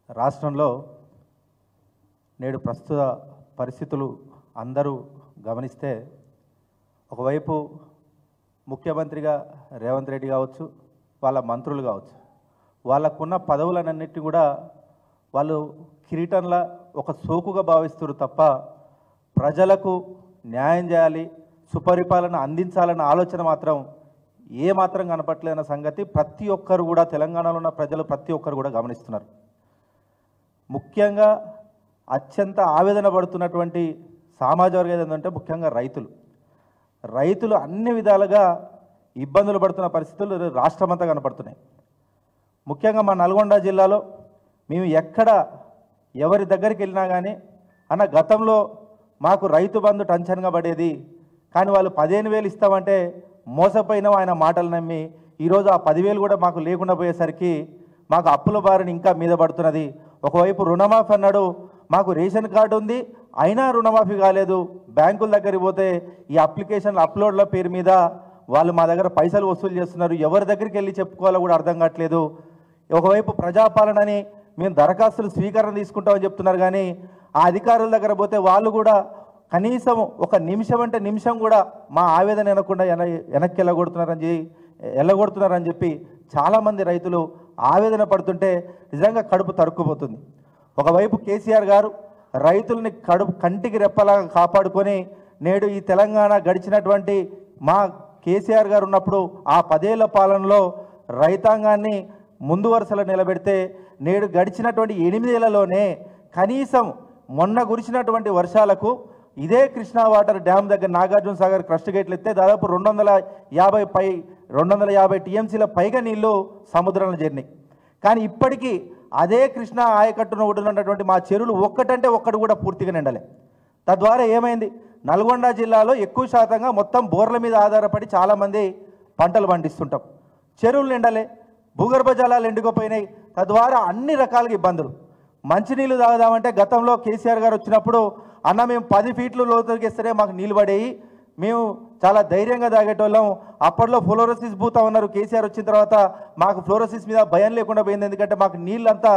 రాష్ట్రంలో నేడు ప్రస్తుత పరిస్థితులు అందరూ గమనిస్తే ఒకవైపు ముఖ్యమంత్రిగా రేవంత్ రెడ్డి కావచ్చు వాళ్ళ మంత్రులు కావచ్చు వాళ్ళకున్న పదవులన్నింటినీ కూడా వాళ్ళు కిరీటంలా ఒక సోకుగా భావిస్తారు తప్ప ప్రజలకు న్యాయం చేయాలి సుపరిపాలన అందించాలన్న ఆలోచన మాత్రం ఏ మాత్రం కనపట్లేదన్న సంగతి ప్రతి ఒక్కరు కూడా తెలంగాణలో ఉన్న ప్రజలు ప్రతి ఒక్కరు కూడా గమనిస్తున్నారు ముఖ్యంగా అత్యంత ఆవేదన పడుతున్నటువంటి సామాజ వర్గం ఏంటంటే ముఖ్యంగా రైతులు రైతులు అన్ని విధాలుగా ఇబ్బందులు పడుతున్న పరిస్థితులు రాష్ట్రమంతా కనపడుతున్నాయి ముఖ్యంగా మా నల్గొండ జిల్లాలో మేము ఎక్కడ ఎవరి దగ్గరికి వెళ్ళినా కానీ అన్న గతంలో మాకు రైతు బంధు టెన్షన్గా పడేది కానీ వాళ్ళు పదిహేను వేలు ఇస్తామంటే మోసపోయినాం ఆయన మాటలు నమ్మి ఈరోజు ఆ పదివేలు కూడా మాకు లేకుండా పోయేసరికి మాకు అప్పుల బారిన ఇంకా మీద పడుతున్నది ఒకవైపు రుణమాఫీ అన్నాడు మాకు రేషన్ కార్డు ఉంది అయినా రుణమాఫీ కాలేదు బ్యాంకుల దగ్గరికి పోతే ఈ అప్లికేషన్ అప్లోడ్ల పేరు మీద వాళ్ళు మా దగ్గర పైసలు వసూలు చేస్తున్నారు ఎవరి దగ్గరికి వెళ్ళి చెప్పుకోవాలో కూడా అర్థం కావట్లేదు ఒకవైపు ప్రజాపాలనని మేము దరఖాస్తులు స్వీకరణ తీసుకుంటామని చెప్తున్నారు కానీ ఆ అధికారుల దగ్గర పోతే వాళ్ళు కూడా కనీసం ఒక నిమిషం అంటే నిమిషం కూడా మా ఆవేదన వినకుండా వెన వెనక్కి వెళ్ళగొడుతున్నారని చెప్పి వెళ్ళగొడుతున్నారని చెప్పి చాలామంది రైతులు ఆవేదన పడుతుంటే నిజంగా కడుపు తరుక్కుపోతుంది ఒకవైపు కేసీఆర్ గారు రైతుల్ని కడుపు కంటికి రెప్పలాగా కాపాడుకొని నేడు ఈ తెలంగాణ గడిచినటువంటి మా కేసీఆర్ గారు ఉన్నప్పుడు ఆ పదేళ్ల పాలనలో రైతాంగాన్ని ముందు వరుసలో నిలబెడితే నేడు గడిచినటువంటి ఎనిమిదేళ్లలోనే కనీసం మొన్న కురిసినటువంటి వర్షాలకు ఇదే కృష్ణా వాటర్ డ్యామ్ దగ్గర నాగార్జున సాగర్ క్రస్ట్ గేట్లు ఎత్తే దాదాపు రెండు వందల యాభై పై రెండు వందల యాభై టీఎంసీల పైగా నీళ్లు సముద్రంలో చేరినాయి కానీ ఇప్పటికీ అదే కృష్ణా ఆయకట్టున ఒడ్డునటువంటి మా చెరువులు ఒక్కటంటే ఒక్కటి కూడా పూర్తిగా నిండలే తద్వారా ఏమైంది నల్గొండ జిల్లాలో ఎక్కువ శాతంగా మొత్తం బోర్ల మీద ఆధారపడి చాలామంది పంటలు పండిస్తుంటాం చెరువులు నిండలే భూగర్భ జలాలు ఎండుకుపోయినాయి తద్వారా అన్ని రకాలుగా ఇబ్బందులు మంచినీళ్ళు తాగుదామంటే గతంలో కేసీఆర్ గారు వచ్చినప్పుడు అన్న మేము పది ఫీట్లు లోతుకి ఇస్తేనే మాకు నీళ్ళు పడేయి మేము చాలా ధైర్యంగా తాగేటోళ్ళం అప్పట్లో ఫ్లోరోసిస్ భూతా ఉన్నారు కేసీఆర్ వచ్చిన తర్వాత మాకు ఫ్లోరోసిస్ మీద భయం లేకుండా పోయింది ఎందుకంటే మాకు నీళ్ళంతా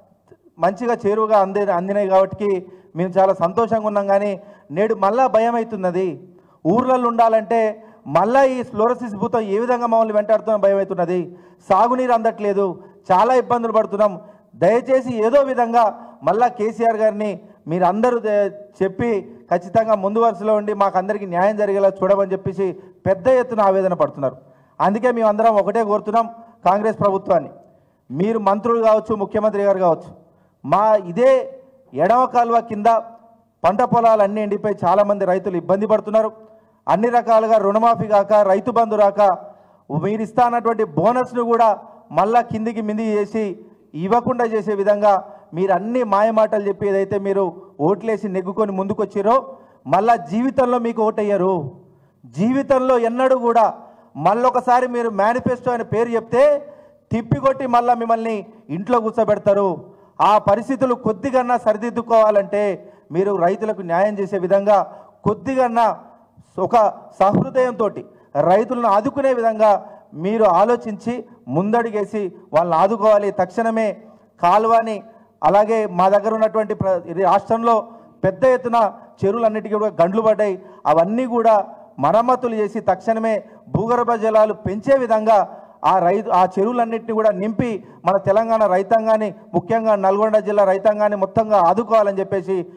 మంచిగా చేరువుగా అంది అందినాయి కాబట్టి మేము చాలా సంతోషంగా ఉన్నాం కానీ నేడు మళ్ళా భయం అవుతున్నది ఊర్లలో ఉండాలంటే మళ్ళా ఈ ఫ్లోరోసిస్ భూతం ఏ విధంగా మమ్మల్ని వెంటాడుతున్న భయం అవుతున్నది సాగునీరు అందట్లేదు చాలా ఇబ్బందులు పడుతున్నాం దయచేసి ఏదో విధంగా మళ్ళా కేసీఆర్ గారిని మీరు అందరూ దే- చెప్పి ఖచ్చితంగా ముందు వరుసలో ఉండి మాకు అందరికీ న్యాయం జరిగేలా చూడమని చెప్పేసి పెద్ద ఎత్తున ఆవేదన పడుతున్నారు అందుకే మేము అందరం ఒకటే కోరుతున్నాం కాంగ్రెస్ ప్రభుత్వాన్ని మీరు మంత్రులు కావచ్చు ముఖ్యమంత్రి గారు కావచ్చు మా ఇదే ఎడమ కాలువ కింద పంట పొలాలు అన్నీ ఎండిపోయి చాలామంది రైతులు ఇబ్బంది పడుతున్నారు అన్ని రకాలుగా రుణమాఫీ కాక రైతు బంధు రాక మీరు ఇస్తా అన్నటువంటి బోనస్ను కూడా మళ్ళా కిందికి మింది చేసి ఇవ్వకుండా చేసే విధంగా మీరు అన్ని మాయమాటలు చెప్పి ఏదైతే మీరు ఓట్లేసి నెగ్గుకొని ముందుకొచ్చిరో మళ్ళా జీవితంలో మీకు ఓటయ్యారు జీవితంలో ఎన్నడూ కూడా మళ్ళొకసారి మీరు మేనిఫెస్టో అనే పేరు చెప్తే తిప్పికొట్టి మళ్ళీ మిమ్మల్ని ఇంట్లో కూర్చోబెడతారు ఆ పరిస్థితులు కొద్దిగన్నా సరిదిద్దుకోవాలంటే మీరు రైతులకు న్యాయం చేసే విధంగా కొద్దిగన్నా ఒక సహృదయంతో రైతులను ఆదుకునే విధంగా మీరు ఆలోచించి ముందడుగేసి వాళ్ళని ఆదుకోవాలి తక్షణమే కాలువని అలాగే మా దగ్గర ఉన్నటువంటి ప్ర- ఇది రాష్ట్రంలో పెద్ద ఎత్తున చెరువులన్నిటికీ కూడా గండ్లు పడ్డాయి అవన్నీ కూడా మరమ్మతులు చేసి తక్షణమే భూగర్భ జలాలు పెంచే విధంగా ఆ రైతు ఆ చెరువులన్నింటినీ కూడా నింపి మన తెలంగాణ రైతాంగాన్ని ముఖ్యంగా నల్గొండ జిల్లా రైతాంగాన్ని మొత్తంగా ఆదుకోవాలని చెప్పేసి